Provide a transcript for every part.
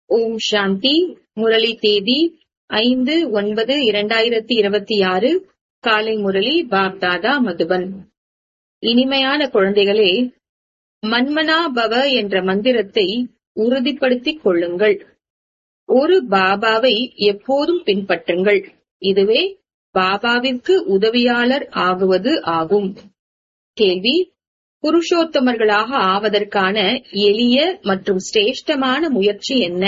ஓம் சாந்தி முரளி தேதி ஐந்து ஒன்பது இரண்டாயிரத்தி இருபத்தி ஆறு காலை முரளி பாப்தாதா மதுபன் இனிமையான குழந்தைகளே மன்மனா பவ என்ற மந்திரத்தை உறுதிப்படுத்திக் கொள்ளுங்கள் ஒரு பாபாவை எப்போதும் பின்பற்றுங்கள் இதுவே பாபாவிற்கு உதவியாளர் ஆகுவது ஆகும் கேள்வி புருஷோத்தமர்களாக ஆவதற்கான எளிய மற்றும் சிரேஷ்டமான முயற்சி என்ன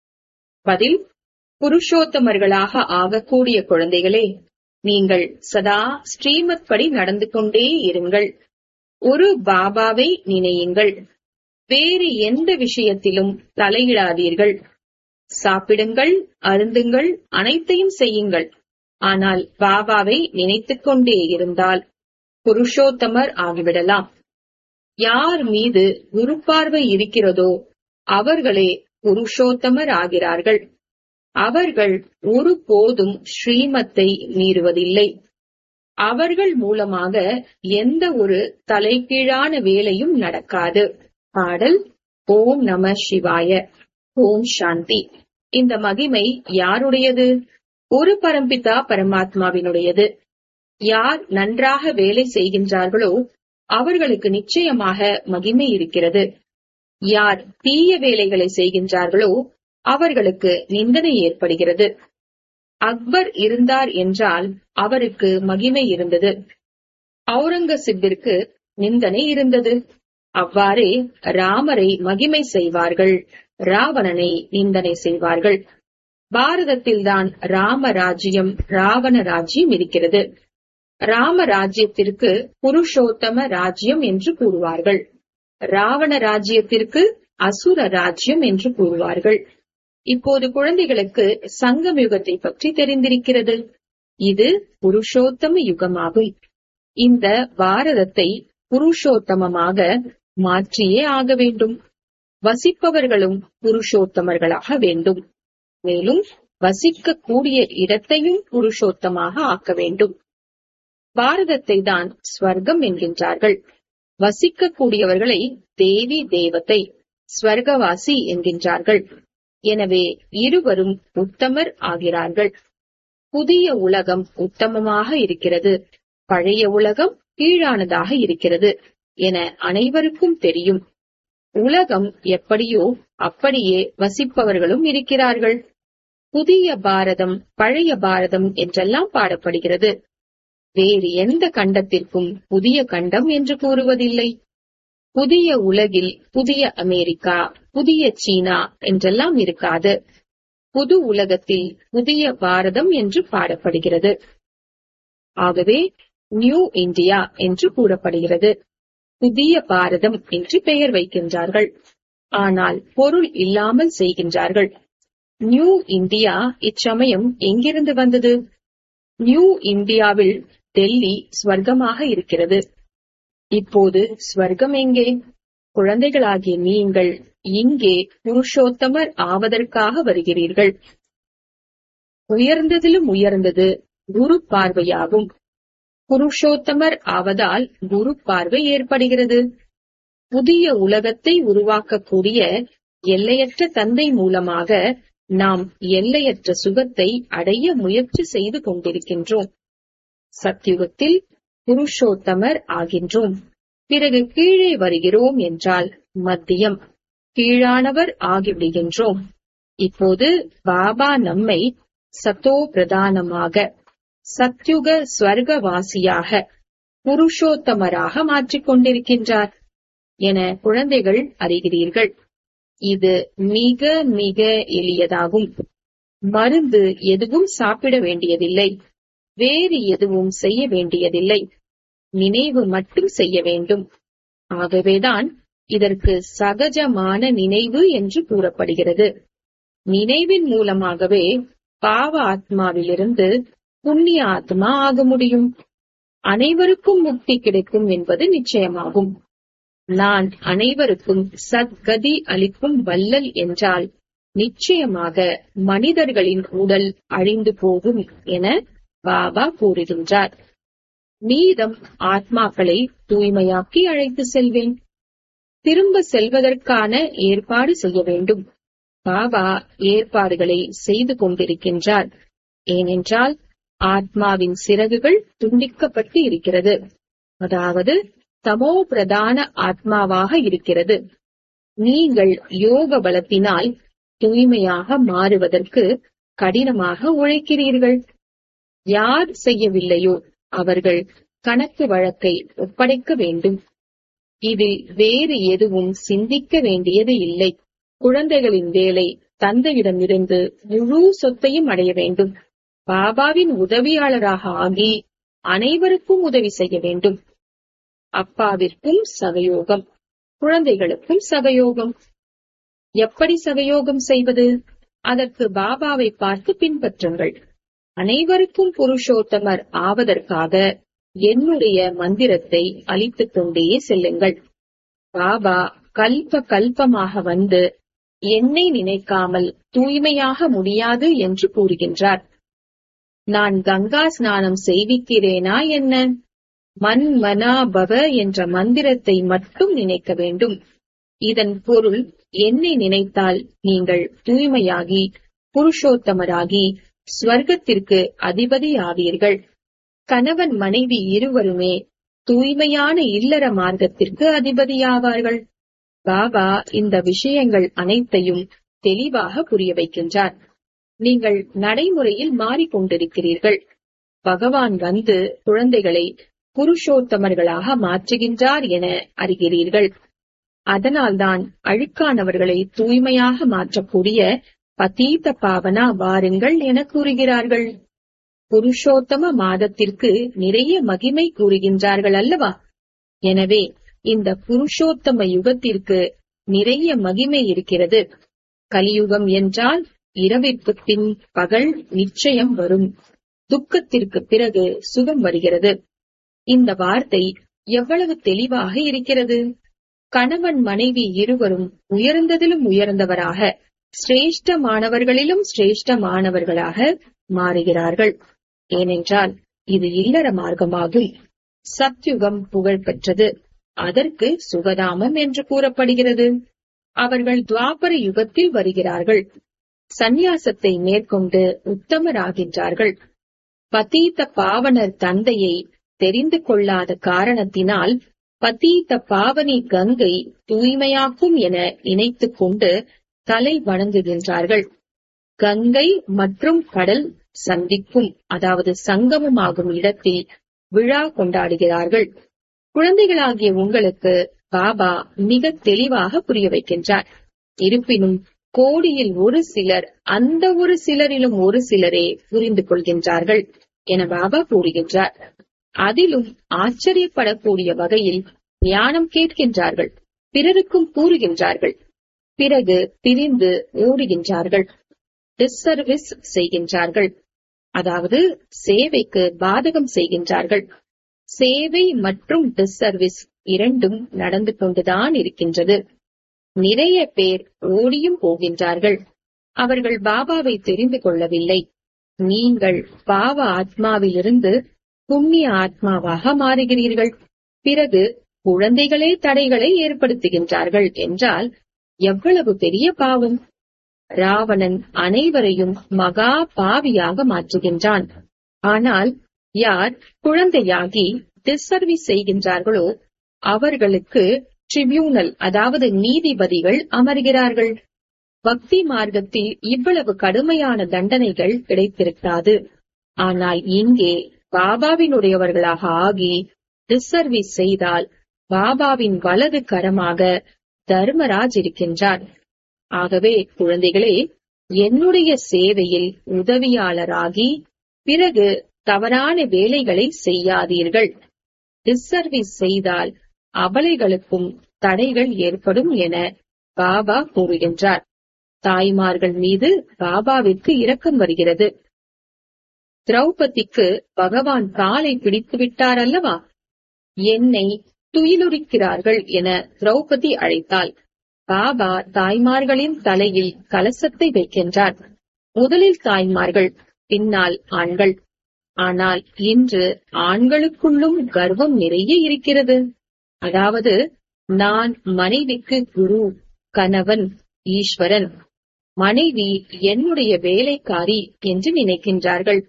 பதில் புருஷோத்தமர்களாக ஆகக்கூடிய குழந்தைகளே நீங்கள் சதா ஸ்ரீமத் படி நடந்து கொண்டே இருங்கள் ஒரு பாபாவை நினையுங்கள் வேறு எந்த விஷயத்திலும் தலையிடாதீர்கள் சாப்பிடுங்கள் அருந்துங்கள் அனைத்தையும் செய்யுங்கள் ஆனால் பாபாவை நினைத்துக் கொண்டே இருந்தால் புருஷோத்தமர் ஆகிவிடலாம் யார் மீது குரு பார்வை இருக்கிறதோ அவர்களே புருஷோத்தமர் ஆகிறார்கள் அவர்கள் ஒருபோதும் ஸ்ரீமத்தை மீறுவதில்லை அவர்கள் மூலமாக எந்த ஒரு தலைகீழான வேலையும் நடக்காது பாடல் ஓம் நம சிவாய ஓம் சாந்தி இந்த மகிமை யாருடையது ஒரு பரம்பிதா பரமாத்மாவினுடையது யார் நன்றாக வேலை செய்கின்றார்களோ அவர்களுக்கு நிச்சயமாக மகிமை இருக்கிறது யார் தீய வேலைகளை செய்கின்றார்களோ அவர்களுக்கு நிந்தனை ஏற்படுகிறது அக்பர் இருந்தார் என்றால் அவருக்கு மகிமை இருந்தது அவுரங்கசீப்பிற்கு நிந்தனை இருந்தது அவ்வாறே ராமரை மகிமை செய்வார்கள் ராவணனை நிந்தனை செய்வார்கள் பாரதத்தில்தான் ராம ராஜ்யம் ராவண ராஜ்யம் இருக்கிறது ராம ராஜ்யத்திற்கு புருஷோத்தம ராஜ்யம் என்று கூறுவார்கள் ராவண ராஜ்யத்திற்கு அசுர ராஜ்யம் என்று கூறுவார்கள் இப்போது குழந்தைகளுக்கு சங்கம் யுகத்தை பற்றி தெரிந்திருக்கிறது இது புருஷோத்தம யுகமாகும் இந்த பாரதத்தை புருஷோத்தமமாக மாற்றியே ஆக வேண்டும் வசிப்பவர்களும் புருஷோத்தமர்களாக வேண்டும் மேலும் வசிக்கக்கூடிய இடத்தையும் புருஷோத்தமாக ஆக்க வேண்டும் பாரதத்தை தான் ஸ்வர்க்கம் என்கின்றார்கள் வசிக்கக்கூடியவர்களை தேவி தேவத்தை ஸ்வர்கவாசி என்கின்றார்கள் எனவே இருவரும் உத்தமர் ஆகிறார்கள் புதிய உலகம் உத்தமமாக இருக்கிறது பழைய உலகம் கீழானதாக இருக்கிறது என அனைவருக்கும் தெரியும் உலகம் எப்படியோ அப்படியே வசிப்பவர்களும் இருக்கிறார்கள் புதிய பாரதம் பழைய பாரதம் என்றெல்லாம் பாடப்படுகிறது வேறு எந்த கண்டத்திற்கும் புதிய கண்டம் என்று கூறுவதில்லை புதிய உலகில் புதிய அமெரிக்கா புதிய சீனா என்றெல்லாம் இருக்காது புது உலகத்தில் புதிய பாரதம் என்று பாடப்படுகிறது ஆகவே நியூ இந்தியா என்று கூறப்படுகிறது புதிய பாரதம் என்று பெயர் வைக்கின்றார்கள் ஆனால் பொருள் இல்லாமல் செய்கின்றார்கள் நியூ இந்தியா இச்சமயம் எங்கிருந்து வந்தது நியூ இந்தியாவில் டெல்லி ஸ்வர்க்கமாக இருக்கிறது இப்போது ஸ்வர்க்கம் எங்கே குழந்தைகளாகிய நீங்கள் இங்கே புருஷோத்தமர் ஆவதற்காக வருகிறீர்கள் உயர்ந்ததிலும் உயர்ந்தது குரு பார்வையாகும் புருஷோத்தமர் ஆவதால் குரு பார்வை ஏற்படுகிறது புதிய உலகத்தை உருவாக்கக்கூடிய எல்லையற்ற தந்தை மூலமாக நாம் எல்லையற்ற சுகத்தை அடைய முயற்சி செய்து கொண்டிருக்கின்றோம் சத்யுகத்தில் புருஷோத்தமர் ஆகின்றோம் பிறகு கீழே வருகிறோம் என்றால் மத்தியம் கீழானவர் ஆகிவிடுகின்றோம் இப்போது பாபா நம்மை சத்தோ பிரதானமாக சத்யுக ஸ்வர்கவாசியாக புருஷோத்தமராக மாற்றிக் கொண்டிருக்கின்றார் என குழந்தைகள் அறிகிறீர்கள் இது மிக மிக எளியதாகும் மருந்து எதுவும் சாப்பிட வேண்டியதில்லை வேறு எதுவும் செய்ய வேண்டியதில்லை நினைவு மட்டும் செய்ய வேண்டும் ஆகவேதான் இதற்கு சகஜமான நினைவு என்று கூறப்படுகிறது நினைவின் மூலமாகவே பாவ ஆத்மாவிலிருந்து புண்ணிய ஆத்மா ஆக முடியும் அனைவருக்கும் முக்தி கிடைக்கும் என்பது நிச்சயமாகும் நான் அனைவருக்கும் சத்கதி அளிக்கும் வல்லல் என்றால் நிச்சயமாக மனிதர்களின் உடல் அழிந்து போகும் என பாபா கூறுகின்றார் மீதம் ஆத்மாக்களை தூய்மையாக்கி அழைத்து செல்வேன் திரும்ப செல்வதற்கான ஏற்பாடு செய்ய வேண்டும் பாபா ஏற்பாடுகளை செய்து கொண்டிருக்கின்றார் ஏனென்றால் ஆத்மாவின் சிறகுகள் துண்டிக்கப்பட்டு இருக்கிறது அதாவது தமோ பிரதான ஆத்மாவாக இருக்கிறது நீங்கள் யோக பலத்தினால் தூய்மையாக மாறுவதற்கு கடினமாக உழைக்கிறீர்கள் யார் செய்யவில்லையோ அவர்கள் கணக்கு வழக்கை ஒப்படைக்க வேண்டும் இதில் வேறு எதுவும் சிந்திக்க வேண்டியது இல்லை குழந்தைகளின் வேலை தந்தையிடமிருந்து முழு சொத்தையும் அடைய வேண்டும் பாபாவின் உதவியாளராக ஆகி அனைவருக்கும் உதவி செய்ய வேண்டும் அப்பாவிற்கும் சகயோகம் குழந்தைகளுக்கும் சகயோகம் எப்படி சகயோகம் செய்வது அதற்கு பாபாவை பார்த்து பின்பற்றுங்கள் அனைவருக்கும் புருஷோத்தமர் ஆவதற்காக என்னுடைய மந்திரத்தை அளித்துக் கொண்டே செல்லுங்கள் பாபா கல்ப கல்பமாக வந்து என்னை நினைக்காமல் தூய்மையாக முடியாது என்று கூறுகின்றார் நான் கங்கா ஸ்நானம் செய்விக்கிறேனா என்ன மன் மனா பவ என்ற மந்திரத்தை மட்டும் நினைக்க வேண்டும் இதன் பொருள் என்னை நினைத்தால் நீங்கள் தூய்மையாகி புருஷோத்தமராகி ஸ்வர்க்கத்திற்கு அதிபதியாவீர்கள் கணவன் மனைவி இருவருமே தூய்மையான இல்லற மார்க்கத்திற்கு அதிபதியாவார்கள் பாபா இந்த விஷயங்கள் அனைத்தையும் தெளிவாக புரிய வைக்கின்றார் நீங்கள் நடைமுறையில் மாறிக்கொண்டிருக்கிறீர்கள் பகவான் வந்து குழந்தைகளை புருஷோத்தமர்களாக மாற்றுகின்றார் என அறிகிறீர்கள் அதனால்தான் அழுக்கானவர்களை தூய்மையாக மாற்றக்கூடிய பதீத பாவனா வாருங்கள் என கூறுகிறார்கள் புருஷோத்தம மாதத்திற்கு நிறைய மகிமை கூறுகின்றார்கள் அல்லவா எனவே இந்த புருஷோத்தம யுகத்திற்கு நிறைய மகிமை இருக்கிறது கலியுகம் என்றால் இரவிற்கு பின் பகல் நிச்சயம் வரும் துக்கத்திற்கு பிறகு சுகம் வருகிறது இந்த வார்த்தை எவ்வளவு தெளிவாக இருக்கிறது கணவன் மனைவி இருவரும் உயர்ந்ததிலும் உயர்ந்தவராக சிரேஷ்டமானவர்களிலும் சிரேஷ்டமானவர்களாக மாறுகிறார்கள் ஏனென்றால் இது இல்லற மார்க்கமாகும் சத்யுகம் புகழ் பெற்றது அதற்கு சுகதாமம் என்று கூறப்படுகிறது அவர்கள் துவாபர யுகத்தில் வருகிறார்கள் சந்நியாசத்தை மேற்கொண்டு உத்தமராகின்றார்கள் பதீத்த பாவனர் தந்தையை தெரிந்து கொள்ளாத காரணத்தினால் பதீத்த பாவனி கங்கை தூய்மையாக்கும் என நினைத்துக் கொண்டு தலை வணங்குகின்றார்கள் கங்கை மற்றும் கடல் சந்திக்கும் அதாவது சங்கமமாகும் இடத்தில் விழா கொண்டாடுகிறார்கள் குழந்தைகளாகிய உங்களுக்கு பாபா மிக தெளிவாக புரிய வைக்கின்றார் இருப்பினும் கோடியில் ஒரு சிலர் அந்த ஒரு சிலரிலும் ஒரு சிலரே புரிந்து கொள்கின்றார்கள் என பாபா கூறுகின்றார் அதிலும் ஆச்சரியப்படக்கூடிய வகையில் ஞானம் கேட்கின்றார்கள் பிறருக்கும் கூறுகின்றார்கள் பிறகு பிரிந்து ஓடுகின்றார்கள் டிஸ்சர்வீஸ் செய்கின்றார்கள் அதாவது சேவைக்கு பாதகம் செய்கின்றார்கள் சேவை மற்றும் டிஸ்சர்வீஸ் இரண்டும் நடந்து கொண்டுதான் இருக்கின்றது நிறைய பேர் ஓடியும் போகின்றார்கள் அவர்கள் பாபாவை தெரிந்து கொள்ளவில்லை நீங்கள் பாவ ஆத்மாவிலிருந்து புண்ணிய ஆத்மாவாக மாறுகிறீர்கள் பிறகு குழந்தைகளே தடைகளை ஏற்படுத்துகின்றார்கள் என்றால் எவ்வளவு பெரிய பாவம் ராவணன் அனைவரையும் மகா பாவியாக மாற்றுகின்றான் ஆனால் யார் குழந்தையாகி டிஸ்சர்வீஸ் செய்கின்றார்களோ அவர்களுக்கு ட்ரிபியூனல் அதாவது நீதிபதிகள் அமர்கிறார்கள் பக்தி மார்க்கத்தில் இவ்வளவு கடுமையான தண்டனைகள் கிடைத்திருக்காது ஆனால் இங்கே பாபாவினுடையவர்களாக ஆகி டிஸ்சர்வீஸ் செய்தால் பாபாவின் வலது கரமாக தர்மராஜ் இருக்கின்றார் ஆகவே குழந்தைகளே என்னுடைய சேவையில் உதவியாளராகி பிறகு தவறான வேலைகளை செய்யாதீர்கள் டிஸ்சர்வீஸ் செய்தால் அபலைகளுக்கும் தடைகள் ஏற்படும் என பாபா கூறுகின்றார் தாய்மார்கள் மீது பாபாவிற்கு இரக்கம் வருகிறது திரௌபதிக்கு பகவான் காலை பிடித்து விட்டார் அல்லவா என்னை துயிலுரிக்கிறார்கள் என திரௌபதி அழைத்தாள் பாபா தாய்மார்களின் தலையில் கலசத்தை வைக்கின்றார் முதலில் தாய்மார்கள் பின்னால் ஆண்கள் ஆனால் இன்று ஆண்களுக்குள்ளும் கர்வம் நிறைய இருக்கிறது அதாவது நான் மனைவிக்கு குரு கணவன் ஈஸ்வரன் மனைவி என்னுடைய வேலைக்காரி என்று நினைக்கின்றார்கள்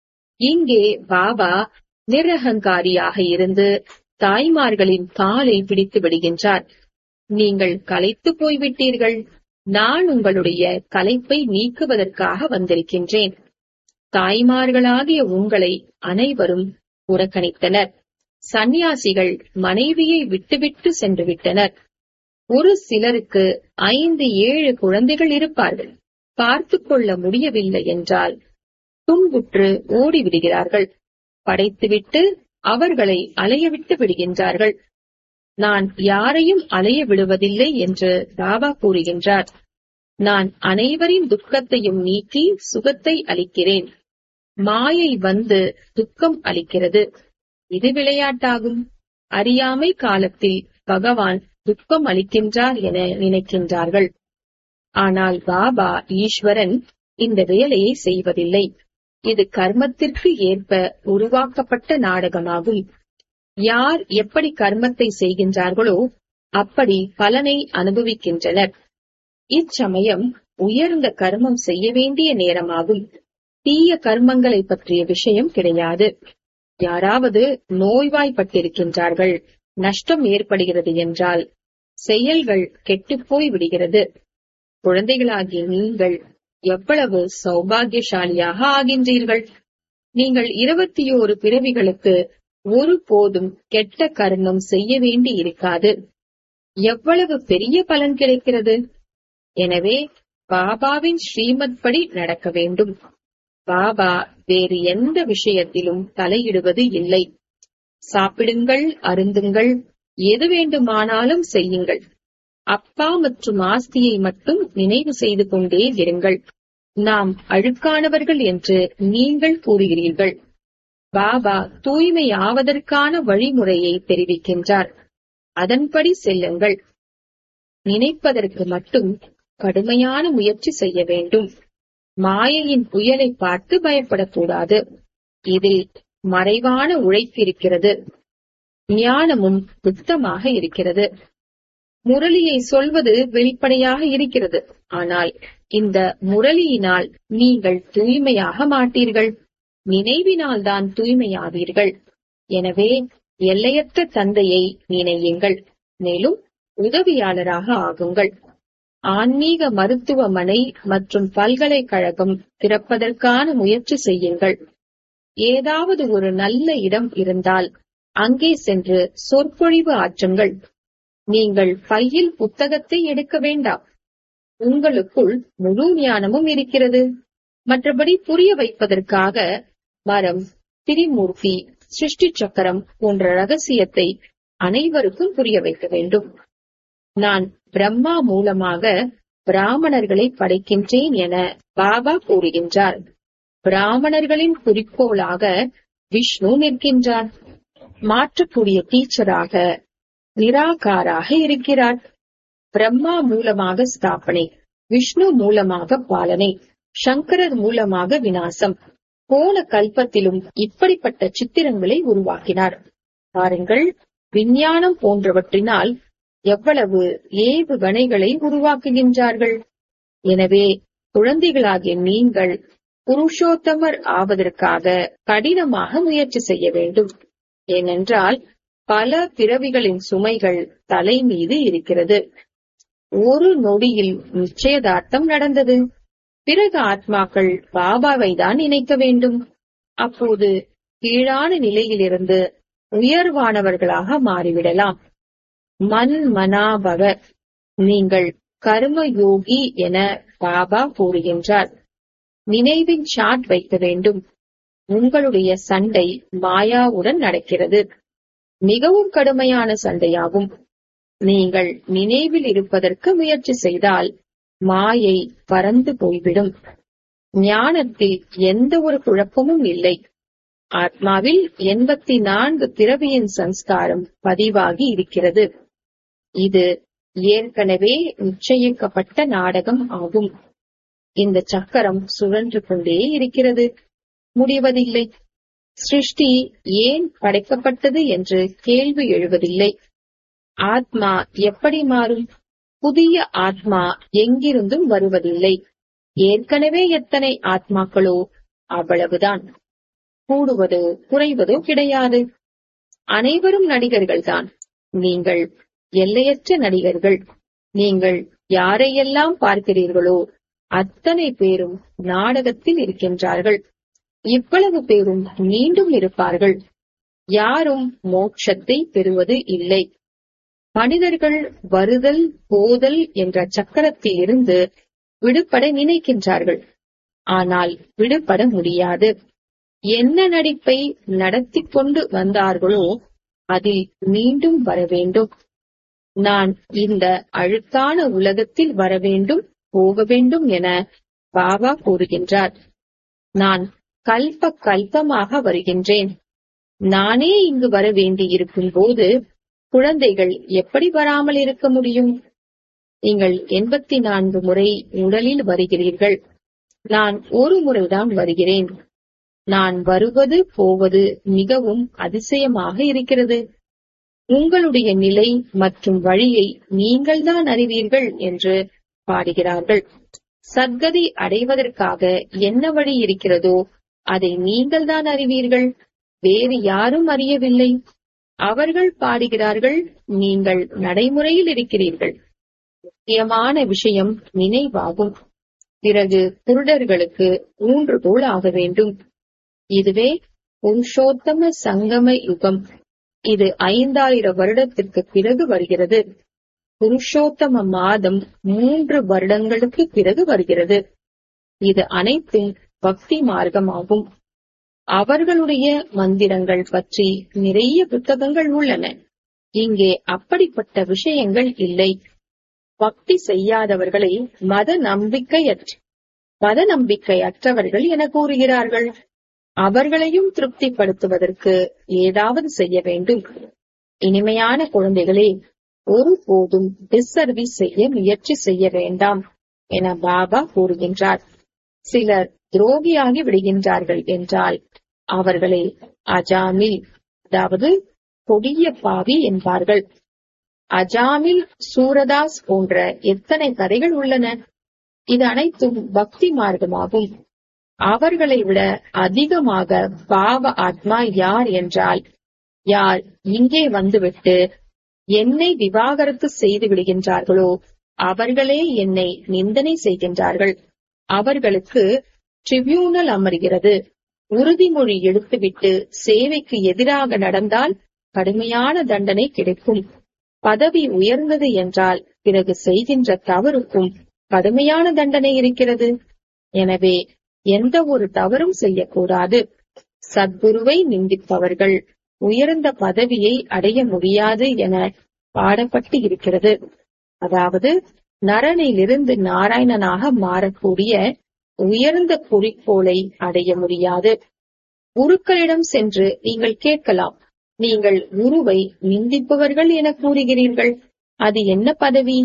இங்கே பாபா நிரகங்காரியாக இருந்து தாய்மார்களின் காலை பிடித்து விடுகின்றார் நீங்கள் களைத்து போய்விட்டீர்கள் நான் உங்களுடைய களைப்பை நீக்குவதற்காக வந்திருக்கின்றேன் தாய்மார்களாகிய உங்களை அனைவரும் புறக்கணித்தனர் சந்நியாசிகள் மனைவியை விட்டுவிட்டு சென்று விட்டனர் ஒரு சிலருக்கு ஐந்து ஏழு குழந்தைகள் இருப்பார்கள் பார்த்து கொள்ள முடியவில்லை என்றால் துன்புற்று ஓடிவிடுகிறார்கள் படைத்துவிட்டு அவர்களை அலையவிட்டு விடுகின்றார்கள் நான் யாரையும் அலைய விடுவதில்லை என்று பாபா கூறுகின்றார் நான் அனைவரின் துக்கத்தையும் நீக்கி சுகத்தை அளிக்கிறேன் மாயை வந்து துக்கம் அளிக்கிறது இது விளையாட்டாகும் அறியாமை காலத்தில் பகவான் துக்கம் அளிக்கின்றார் என நினைக்கின்றார்கள் ஆனால் பாபா ஈஸ்வரன் இந்த வேலையை செய்வதில்லை இது கர்மத்திற்கு ஏற்ப உருவாக்கப்பட்ட நாடகமாகும் யார் எப்படி கர்மத்தை செய்கின்றார்களோ அப்படி பலனை அனுபவிக்கின்றனர் இச்சமயம் உயர்ந்த கர்மம் செய்ய வேண்டிய நேரமாகும் தீய கர்மங்களை பற்றிய விஷயம் கிடையாது யாராவது நோய்வாய்ப்பட்டிருக்கின்றார்கள் நஷ்டம் ஏற்படுகிறது என்றால் செயல்கள் கெட்டுப்போய் விடுகிறது குழந்தைகளாகிய நீங்கள் எவ்வளவு சௌபாகியசாலியாக ஆகின்றீர்கள் நீங்கள் இருபத்தி ஓரு பிறவிகளுக்கு ஒரு போதும் கெட்ட கர்மம் செய்ய வேண்டி இருக்காது எவ்வளவு பெரிய பலன் கிடைக்கிறது எனவே பாபாவின் ஸ்ரீமத் படி நடக்க வேண்டும் பாபா வேறு எந்த விஷயத்திலும் தலையிடுவது இல்லை சாப்பிடுங்கள் அருந்துங்கள் எது வேண்டுமானாலும் செய்யுங்கள் அப்பா மற்றும் ஆஸ்தியை மட்டும் நினைவு செய்து கொண்டே இருங்கள் நாம் அழுக்கானவர்கள் என்று நீங்கள் கூறுகிறீர்கள் பாபா தூய்மை ஆவதற்கான வழிமுறையை தெரிவிக்கின்றார் அதன்படி செல்லுங்கள் நினைப்பதற்கு மட்டும் கடுமையான முயற்சி செய்ய வேண்டும் மாயையின் புயலை பார்த்து பயப்படக்கூடாது இதில் மறைவான உழைப்பு இருக்கிறது ஞானமும் சுத்தமாக இருக்கிறது முரளியை சொல்வது வெளிப்படையாக இருக்கிறது ஆனால் இந்த முரளியினால் நீங்கள் தூய்மையாக மாட்டீர்கள் நினைவினால் தான் தூய்மையாவீர்கள் எனவே எல்லையற்ற தந்தையை நினையுங்கள் மேலும் உதவியாளராக ஆகுங்கள் ஆன்மீக மருத்துவமனை மற்றும் பல்கலைக்கழகம் திறப்பதற்கான முயற்சி செய்யுங்கள் ஏதாவது ஒரு நல்ல இடம் இருந்தால் அங்கே சென்று சொற்பொழிவு ஆற்றுங்கள் நீங்கள் பையில் புத்தகத்தை எடுக்க வேண்டாம் உங்களுக்குள் முழு ஞானமும் இருக்கிறது மற்றபடி புரிய வைப்பதற்காக மரம் திரிமூர்த்தி சிருஷ்டி சக்கரம் போன்ற ரகசியத்தை அனைவருக்கும் புரிய வைக்க வேண்டும் நான் பிரம்மா மூலமாக பிராமணர்களை படைக்கின்றேன் என பாபா கூறுகின்றார் பிராமணர்களின் குறிக்கோளாக விஷ்ணு நிற்கின்றார் மாற்றக்கூடிய டீச்சராக நிராகாராக இருக்கிறார் பிரம்மா மூலமாக ஸ்தாபனை விஷ்ணு மூலமாக பாலனை சங்கரர் மூலமாக வினாசம் போன கல்பத்திலும் இப்படிப்பட்ட சித்திரங்களை உருவாக்கினார் பாருங்கள் விஞ்ஞானம் போன்றவற்றினால் எவ்வளவு ஏவுகணைகளை உருவாக்குகின்றார்கள் எனவே குழந்தைகளாகிய நீங்கள் புருஷோத்தமர் ஆவதற்காக கடினமாக முயற்சி செய்ய வேண்டும் ஏனென்றால் பல பிறவிகளின் சுமைகள் தலை மீது இருக்கிறது ஒரு நொடியில் நிச்சயதார்த்தம் நடந்தது பிறகு ஆத்மாக்கள் பாபாவை தான் நினைக்க வேண்டும் அப்போது கீழான நிலையிலிருந்து உயர்வானவர்களாக மாறிவிடலாம் மன் மனாபவ நீங்கள் கர்ம யோகி என பாபா கூறுகின்றார் நினைவின் ஷாட் வைக்க வேண்டும் உங்களுடைய சண்டை மாயாவுடன் நடக்கிறது மிகவும் கடுமையான சண்டையாகும் நீங்கள் நினைவில் இருப்பதற்கு முயற்சி செய்தால் மாயை பறந்து போய்விடும் ஞானத்தில் எந்த ஒரு குழப்பமும் இல்லை ஆத்மாவில் எண்பத்தி நான்கு பிறவியின் சம்ஸ்காரம் பதிவாகி இருக்கிறது இது ஏற்கனவே நிச்சயிக்கப்பட்ட நாடகம் ஆகும் இந்த சக்கரம் சுழன்று கொண்டே இருக்கிறது முடிவதில்லை சிருஷ்டி ஏன் படைக்கப்பட்டது என்று கேள்வி எழுவதில்லை ஆத்மா எப்படி மாறும் புதிய ஆத்மா எங்கிருந்தும் வருவதில்லை ஏற்கனவே எத்தனை ஆத்மாக்களோ அவ்வளவுதான் கூடுவதோ குறைவதோ கிடையாது அனைவரும் நடிகர்கள்தான் நீங்கள் எல்லையற்ற நடிகர்கள் நீங்கள் யாரையெல்லாம் பார்க்கிறீர்களோ அத்தனை பேரும் நாடகத்தில் இருக்கின்றார்கள் இவ்வளவு பேரும் மீண்டும் இருப்பார்கள் யாரும் மோட்சத்தை பெறுவது இல்லை மனிதர்கள் வருதல் போதல் என்ற சக்கரத்தில் இருந்து விடுபட நினைக்கின்றார்கள் ஆனால் விடுபட முடியாது என்ன நடிப்பை நடத்தி கொண்டு வந்தார்களோ அதில் மீண்டும் வர வேண்டும் நான் இந்த அழுக்கான உலகத்தில் வர வேண்டும் போக வேண்டும் என பாபா கூறுகின்றார் நான் கல்ப கல்பமாக வருகின்றேன் நானே இங்கு வர வேண்டியிருக்கும் போது குழந்தைகள் எப்படி வராமல் இருக்க முடியும் நீங்கள் எண்பத்தி நான்கு முறை உடலில் வருகிறீர்கள் நான் ஒரு முறைதான் வருகிறேன் நான் வருவது போவது மிகவும் அதிசயமாக இருக்கிறது உங்களுடைய நிலை மற்றும் வழியை நீங்கள்தான் அறிவீர்கள் என்று பாடுகிறார்கள் சத்கதி அடைவதற்காக என்ன வழி இருக்கிறதோ அதை நீங்கள்தான் அறிவீர்கள் வேறு யாரும் அறியவில்லை அவர்கள் பாடுகிறார்கள் நீங்கள் நடைமுறையில் இருக்கிறீர்கள் முக்கியமான விஷயம் நினைவாகும் பிறகு குருடர்களுக்கு ஊன்றுகோல் ஆக வேண்டும் இதுவே புருஷோத்தம சங்கம யுகம் இது ஐந்தாயிரம் வருடத்திற்கு பிறகு வருகிறது புருஷோத்தம மாதம் மூன்று வருடங்களுக்கு பிறகு வருகிறது இது அனைத்தும் பக்தி மார்க்கமாகும் அவர்களுடைய மந்திரங்கள் பற்றி நிறைய புத்தகங்கள் உள்ளன இங்கே அப்படிப்பட்ட விஷயங்கள் இல்லை பக்தி செய்யாதவர்களை மத நம்பிக்கையற்ற மத நம்பிக்கையற்றவர்கள் என கூறுகிறார்கள் அவர்களையும் திருப்திப்படுத்துவதற்கு ஏதாவது செய்ய வேண்டும் இனிமையான குழந்தைகளே ஒருபோதும் டிஸ்சர்வீஸ் செய்ய முயற்சி செய்ய வேண்டாம் என பாபா கூறுகின்றார் சிலர் துரோகியாகி விடுகின்றார்கள் என்றால் அவர்களை அஜாமில் அதாவது கொடிய பாவி என்பார்கள் அஜாமில் சூரதாஸ் போன்ற எத்தனை கதைகள் உள்ளன இது அனைத்தும் பக்தி மார்க்கமாகும் அவர்களை விட அதிகமாக பாவ ஆத்மா யார் என்றால் யார் இங்கே வந்துவிட்டு என்னை விவாகரத்து செய்து விடுகின்றார்களோ அவர்களே என்னை நிந்தனை செய்கின்றார்கள் அவர்களுக்கு ட்ரிபியூனல் அமர்கிறது உறுதிமொழி எடுத்துவிட்டு சேவைக்கு எதிராக நடந்தால் கடுமையான தண்டனை கிடைக்கும் பதவி உயர்ந்தது என்றால் பிறகு செய்கின்ற தவறுக்கும் கடுமையான தண்டனை இருக்கிறது எனவே எந்த ஒரு தவறும் செய்யக்கூடாது சத்குருவை நிந்திப்பவர்கள் உயர்ந்த பதவியை அடைய முடியாது என பாடப்பட்டு இருக்கிறது அதாவது நரனிலிருந்து நாராயணனாக மாறக்கூடிய உயர்ந்த குறிக்கோளை அடைய முடியாது குருக்களிடம் சென்று நீங்கள் கேட்கலாம் நீங்கள் குருவை நிந்திப்பவர்கள் என கூறுகிறீர்கள் அது என்ன பதவி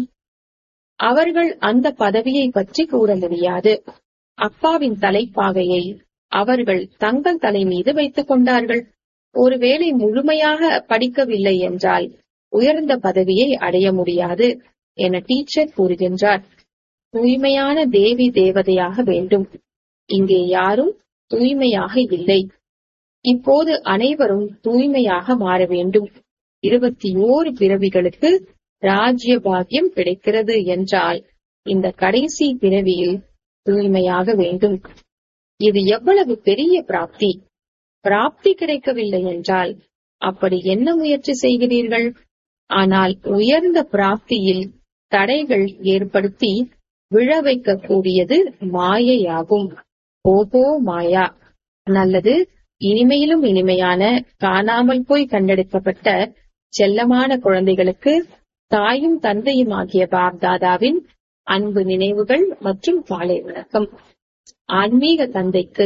அவர்கள் அந்த பதவியை பற்றி கூற முடியாது அப்பாவின் தலைப்பாகையை அவர்கள் தங்கள் தலை மீது வைத்துக் கொண்டார்கள் ஒருவேளை முழுமையாக படிக்கவில்லை என்றால் உயர்ந்த பதவியை அடைய முடியாது என டீச்சர் கூறுகின்றார் தூய்மையான தேவி தேவதையாக வேண்டும் இங்கே யாரும் தூய்மையாக இல்லை இப்போது அனைவரும் தூய்மையாக மாற வேண்டும் இருபத்தி ஓரு பிறவிகளுக்கு ராஜ்ய பாக்கியம் கிடைக்கிறது என்றால் இந்த கடைசி பிறவியில் தூய்மையாக வேண்டும் இது எவ்வளவு பெரிய பிராப்தி பிராப்தி கிடைக்கவில்லை என்றால் அப்படி என்ன முயற்சி செய்கிறீர்கள் ஆனால் உயர்ந்த பிராப்தியில் தடைகள் ஏற்படுத்தி விழ வைக்கக்கூடியது மாயையாகும் ஓஹோ மாயா நல்லது இனிமையிலும் இனிமையான காணாமல் போய் கண்டெடுக்கப்பட்ட செல்லமான குழந்தைகளுக்கு தாயும் தந்தையும் ஆகிய பாப்தாதாவின் அன்பு நினைவுகள் மற்றும் காலை வணக்கம் ஆன்மீக தந்தைக்கு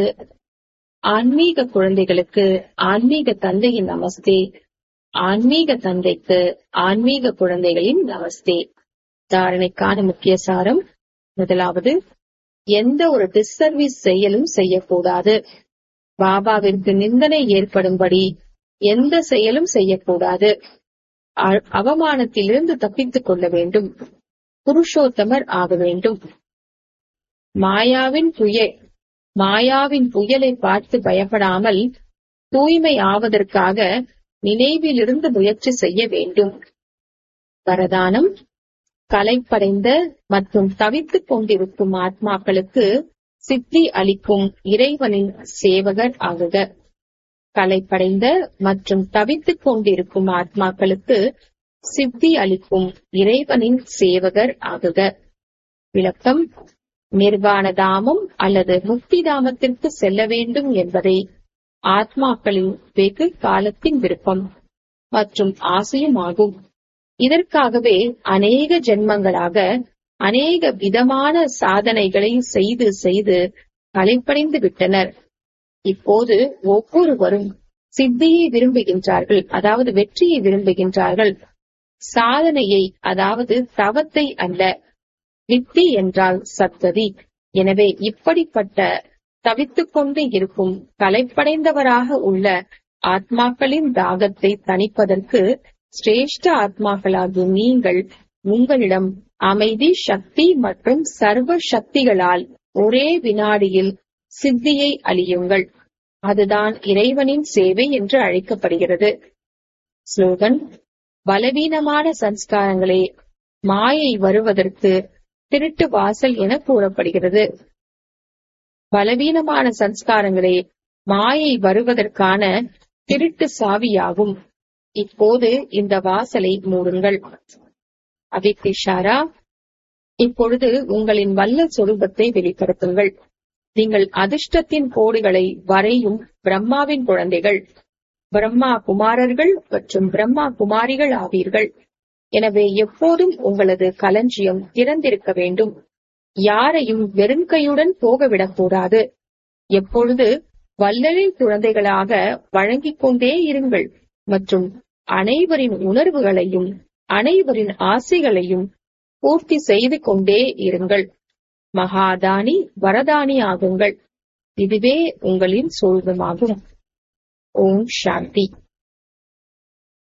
ஆன்மீக குழந்தைகளுக்கு ஆன்மீக தந்தையின் நமஸ்தே ஆன்மீக தந்தைக்கு ஆன்மீக குழந்தைகளின் நமஸ்தே தாரணைக்கான முக்கிய சாரம் முதலாவது எந்த ஒரு டிஸ்சர்வீஸ் செயலும் செய்யக்கூடாது பாபாவிற்கு நிந்தனை ஏற்படும்படி எந்த செயலும் செய்யக்கூடாது அ- அவமானத்திலிருந்து தப்பித்துக் கொள்ள வேண்டும் புருஷோத்தமர் ஆக வேண்டும் மாயாவின் புயல் மாயாவின் புயலை பார்த்து பயப்படாமல் தூய்மை ஆவதற்காக நினைவிலிருந்து முயற்சி செய்ய வேண்டும் வரதானம் கலைப்படைந்த மற்றும் தவித்துக் கொண்டிருக்கும் ஆத்மாக்களுக்கு சித்தி அளிக்கும் இறைவனின் சேவகர் ஆகுக கலைப்படைந்த மற்றும் தவித்துக் கொண்டிருக்கும் ஆத்மாக்களுக்கு சித்தி அளிக்கும் இறைவனின் சேவகர் ஆகுக விளக்கம் நிர்வாணதாமம் அல்லது முக்திதாமத்திற்கு செல்ல வேண்டும் என்பதை ஆத்மாக்களின் வெகு காலத்தின் விருப்பம் மற்றும் ஆசையும் ஆகும் இதற்காகவே அநேக ஜென்மங்களாக அநேக விதமான சாதனைகளை செய்து செய்து களைப்படைந்து விட்டனர் இப்போது ஒவ்வொருவரும் சித்தியை விரும்புகின்றார்கள் அதாவது வெற்றியை விரும்புகின்றார்கள் சாதனையை அதாவது தவத்தை அல்ல வித்தி என்றால் சத்ததி எனவே இப்படிப்பட்ட தவித்துக் கொண்டு இருக்கும் கலைப்படைந்தவராக உள்ள ஆத்மாக்களின் தாகத்தை தணிப்பதற்கு சிரேஷ்ட ஆத்மாக்களாகிய நீங்கள் உங்களிடம் அமைதி சக்தி மற்றும் சர்வ சக்திகளால் ஒரே வினாடியில் சித்தியை அழியுங்கள் அதுதான் இறைவனின் சேவை என்று அழைக்கப்படுகிறது ஸ்லோகன் பலவீனமான சன்ஸ்காரங்களே மாயை வருவதற்கு திருட்டு வாசல் என கூறப்படுகிறது பலவீனமான சன்ஸ்காரங்களே மாயை வருவதற்கான திருட்டு சாவியாகும் இப்போது இந்த வாசலை மூடுங்கள் அபிக்திஷாரா இப்பொழுது உங்களின் வல்ல சொரூபத்தை வெளிப்படுத்துங்கள் நீங்கள் அதிர்ஷ்டத்தின் கோடுகளை வரையும் பிரம்மாவின் குழந்தைகள் பிரம்மா குமாரர்கள் மற்றும் பிரம்மா குமாரிகள் ஆவீர்கள் எனவே எப்போதும் உங்களது களஞ்சியம் திறந்திருக்க வேண்டும் யாரையும் வெறுங்கையுடன் போகவிடக்கூடாது எப்பொழுது வல்லலின் குழந்தைகளாக வழங்கிக் கொண்டே இருங்கள் மற்றும் அனைவரின் உணர்வுகளையும் அனைவரின் ஆசைகளையும் பூர்த்தி செய்து கொண்டே இருங்கள் மகாதானி வரதானி ஆகுங்கள் இதுவே உங்களின் சோழ்வமாகும் ஓம் சாந்தி